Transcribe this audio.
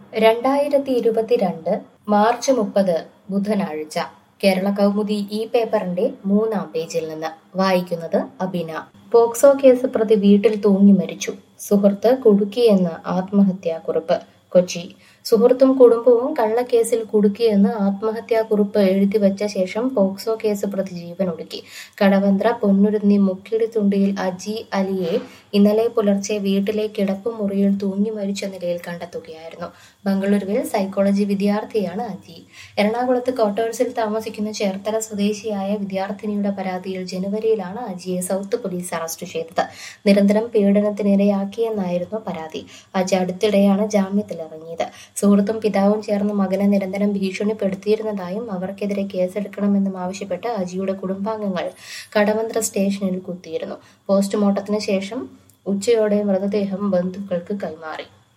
രണ്ടായിരത്തി ഇരുപത്തിരണ്ട് മാർച്ച് മുപ്പത് ബുധനാഴ്ച കേരള കൗമുദി ഈ പേപ്പറിന്റെ മൂന്നാം പേജിൽ നിന്ന് വായിക്കുന്നത് അബിന പോക്സോ കേസ് പ്രതി വീട്ടിൽ തൂങ്ങി മരിച്ചു സുഹൃത്ത് കുടുക്കിയെന്ന് ആത്മഹത്യാക്കുറിപ്പ് കൊച്ചി സുഹൃത്തും കുടുംബവും കള്ളക്കേസിൽ കുടുക്കിയെന്ന് ആത്മഹത്യാക്കുറിപ്പ് എഴുതിവച്ച ശേഷം പോക്സോ കേസ് പ്രതി ജീവനൊടുക്കി കടവന്ത്ര പൊന്നുരുന്നി മുക്കിടിത്തുണ്ടിയിൽ അജി അലിയെ ഇന്നലെ പുലർച്ചെ വീട്ടിലെ കിടപ്പുമുറിയിൽ തൂങ്ങി മരിച്ച നിലയിൽ കണ്ടെത്തുകയായിരുന്നു ബംഗളൂരുവിൽ സൈക്കോളജി വിദ്യാർത്ഥിയാണ് അജി എറണാകുളത്ത് ക്വാർട്ടേഴ്സിൽ താമസിക്കുന്ന ചേർത്തല സ്വദേശിയായ വിദ്യാർത്ഥിനിയുടെ പരാതിയിൽ ജനുവരിയിലാണ് അജിയെ സൗത്ത് പോലീസ് അറസ്റ്റ് ചെയ്തത് നിരന്തരം പീഡനത്തിനിരയാക്കിയെന്നായിരുന്നു പരാതി അജി അടുത്തിടെയാണ് ജാമ്യത്തിലിറങ്ങിയത് സുഹൃത്തും പിതാവും ചേർന്ന് മകനെ നിരന്തരം ഭീഷണിപ്പെടുത്തിയിരുന്നതായും അവർക്കെതിരെ കേസെടുക്കണമെന്നും ആവശ്യപ്പെട്ട് അജിയുടെ കുടുംബാംഗങ്ങൾ കടവന്ത്ര സ്റ്റേഷനിൽ കുത്തിയിരുന്നു പോസ്റ്റ്മോർട്ടത്തിന് ശേഷം ഉച്ചയോടെ മൃതദേഹം ബന്ധുക്കൾക്ക് കൈമാറി